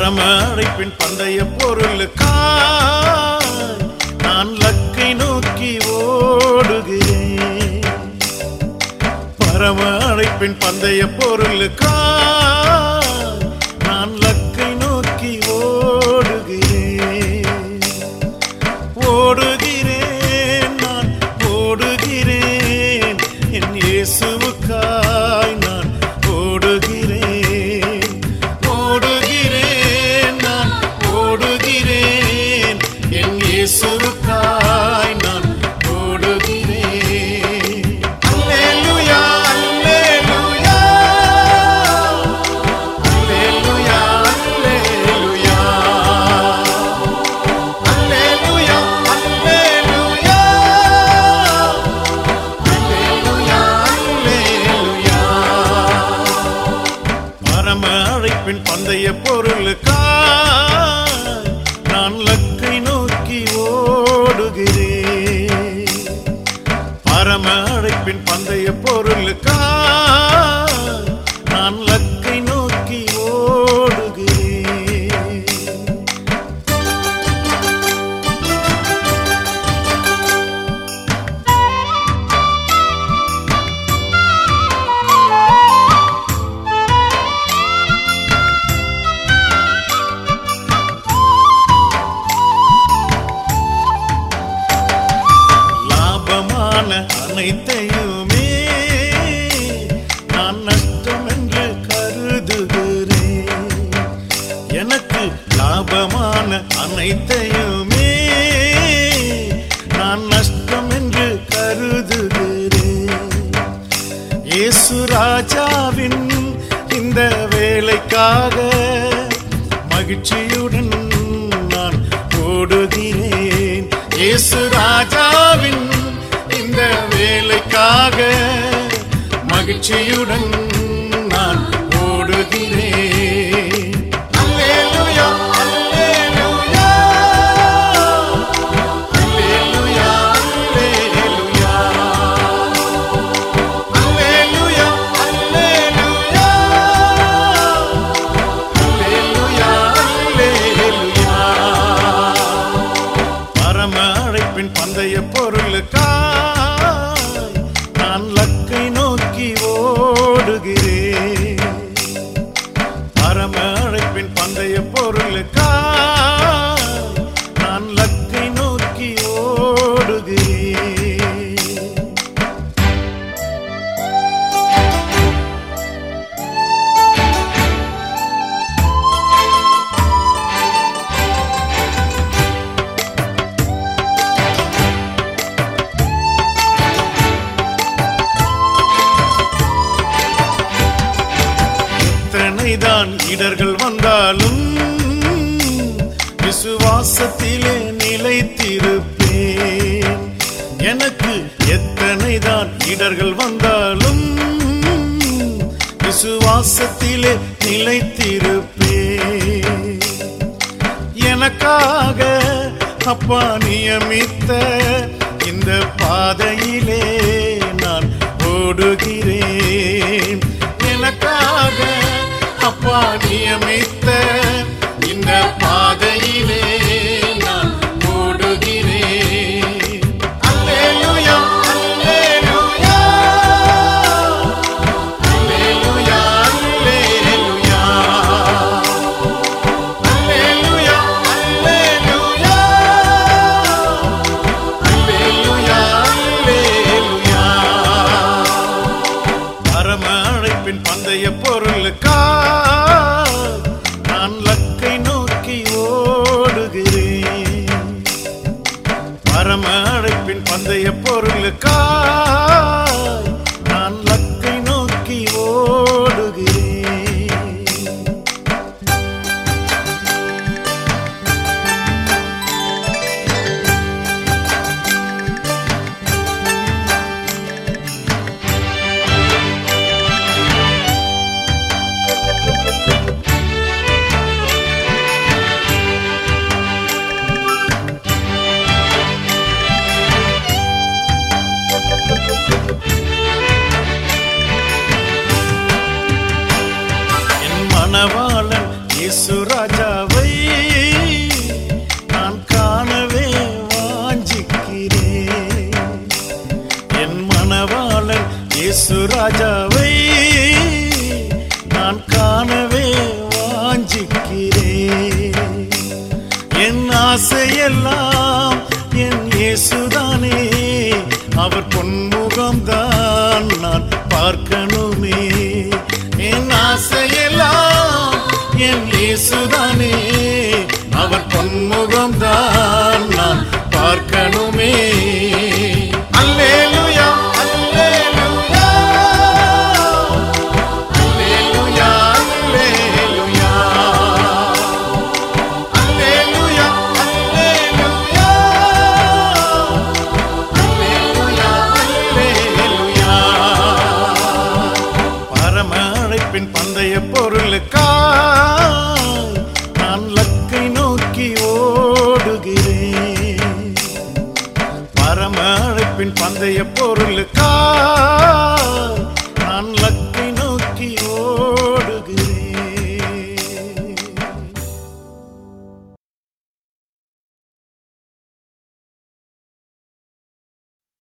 பரம அழைப்பின் பந்தய பொருளுக்காய் நான் லக்கை நோக்கி ஓடுகிறேன் பரம அழைப்பின் பந்தய பொருளுக்காய் நான் லக்கை நோக்கி ஓடுகிறேன் ஓடுகிறேன் நான் ஓடுகிறேன் என் இயேசுவுக்காய் நான் ஓடுகிறேன் ஓடுகிறேன் நான் ஓடுகிறேன் என் இயேசுவுக்காய் நான் ஓடுகிறேன் அல்லேலூயா அல்லேலூயா அல்லேலூயா அல்லேலூயா அல்லேலூயா அல்லேலூயா அல்லேலூயா அல்லேலூயா பரம அழைப்பின் பந்தய பொருளுக்காய் நான் லக்கை நோக்கி ஓடுகிறேன் பரம அழைப்பின் பந்தய பொருளுக்காய் நான் லக்கை நோக்கி ஓடுகிறேன் லாபமான அனைத்தையுமே நான் நஷ்டம் என்று கருதுகிறேன் எனக்கு லாபமான அனைத்தையுமே நான் நஷ்டம் என்று கருதுகிறேன் இயேசு ராஜாவின் இந்த வேலைக்காக மகிழ்ச்சியுடன் நான் ஓடுகிறேன் இயேசு ராஜாவின் இந்த வேலைக்காக மகிழ்ச்சியுடன் நான் ஓடுகிறேன் அல்லேலூயா அல்லேலூயா அல்லேலூயா அல்லேலூயா அல்லேலூயா அல்லேலூயா அல்லேலூயா பரம அழைப்பின் பந்தய பொருளுக்காய் நான் லக்கை நோக்கி ஓடுகிறேன் பரம அழைப்பின் பந்தய பொருளுக்காய் நான் லக்கை நோக்கி ஓடுகிறேன் எத்தனைதான் இடர்கள் வந்தாலும் விசுவாசத்திலே நிலைத்திருப்பேன் எனக்கு எத்தனைதான் இடர்கள் வந்தாலும் விசுவாசத்திலே நிலைத்திருப்பேன் எனக்காக அப்பா நியமித்த இந்த பாதையிலே நான் ஓடுகிறேன் எனக்காக அப்பா நியமித்த இந்த பாதையிலே நான் ஓடுகிறேன் அல்லேலூயா அல்லேலூயா அல்லேலூயா அல்லேலூயா அல்லேலூயா அல்லேலூயா அல்லேலூயா பரம அழைப்பின் பந்தய பொருளுக்காய் நான் லக்கை நோக்கி ஓடுகிறேன் பரம அழைப்பின் பந்தய பொருளுக்காய் நான் லக்கை நோக்கி ஓடுகிறேன் என் மணவாளன் இயேசு ராஜா ஆசையெல்லாம் என் இயேசுதானே அவர் பொன்முகம் தான் நான் பார்க்கணுமே அல்லேலூயா அல்லேலூயா அல்லேலூயா அல்லேலூயா அல்லேலூயா அல்லேலூயா அல்லேலூயா அல்லேலூயா பரம அழைப்பின் பந்தய பொருளுக்கா நான் லக்கை நோக்கி ஓடுகிறேன் பரம அழைப்பின் பந்தய பொருளுக்கா நான் லக்கை